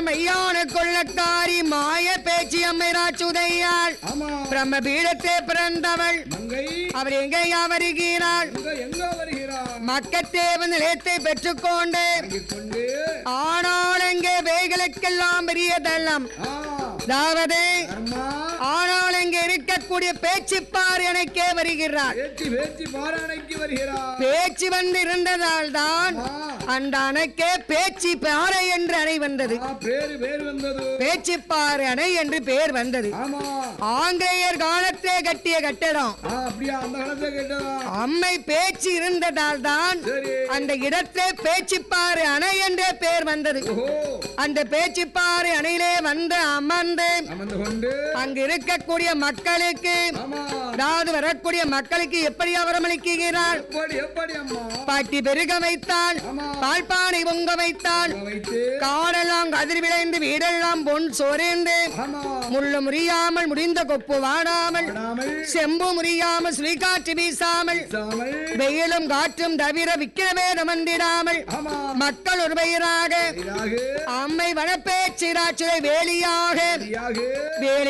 மையான கொள்ளக்காரி மாய பேச்சி அம்மை ராச்சுதையாள் ஆமா பிரம்ம பீடத்தே பிறந்தவள் மங்கை அவர் எங்கேயா வருகிறாள் எங்க எங்க வருகிறார் மக்கத்தேவன் நிலையத்தை பெற்றுக்கொண்டு வாங்கிக் கொண்டு ஆனால் அங்கே வேகளுக்கெல்லாம் பெரியதெல்லாம் ஆ அதாவது அம்மா ஆனால் அங்கே இருக்கக்கூடிய பேச்சுப்பார் எனக்கே வருகிறாள் வேற்றி வேற்றி பாராணைக்கு வருகிறார் பேச்சு வந்து இருந்ததால் தான் ஆ அந்த அணைக்கே பேச்சு பாறை என்று அணை வந்தது ஆ, பேரு பேர் வந்தது பேச்சுப்பாறை அணை என்று பெயர் வந்தது ஆமா ஆங்கிலேயர் காலத்தே கட்டிய கட்டடம் ஆ அப்படியா அந்த காலத்தை கேட்டதா அம்மை பேச்சு இருந்ததால் தான் சரி அந்த இடத்திலே பேச்சுப்பாறை அணை என்றே பெயர் வந்தது ஓஹோ அந்த பேச்சுப்பாறை அணையிலே வந்து அமர்ந்து அமர்ந்து கொண்டு அங்கு இருக்கக்கூடிய மக்களுக்கு ஆமா அதாவது வரக்கூடிய மக்களுக்கு எப்படி அவரமளிக்கிறார் எப்படி எப்படி அம்மா பாட்டி பெருக வைத்தாள் ஆமா பால்பானை பொங்க வைத்தாள் இங்க வைத்து காடெல்லாம் கதிர் விளைந்து வீடெல்லாம் பொன் சொரிந்து ஆமா முள்ளு முறியாமல் முடிந்த கொப்பு வாடாமல் விடாமல் செம்பு முறியாமல் சுழிகாற்று வீசாமல் சாமல் வெயிலும் காற்றும் தவிர விக்கிரவேதம் வந்திடாமல் ஆமா மக்கள் ஒரு பெயராக சரியாக அம்மை வனப்பேச்சிராச்சுரை வேலியாக சரியாக வேலி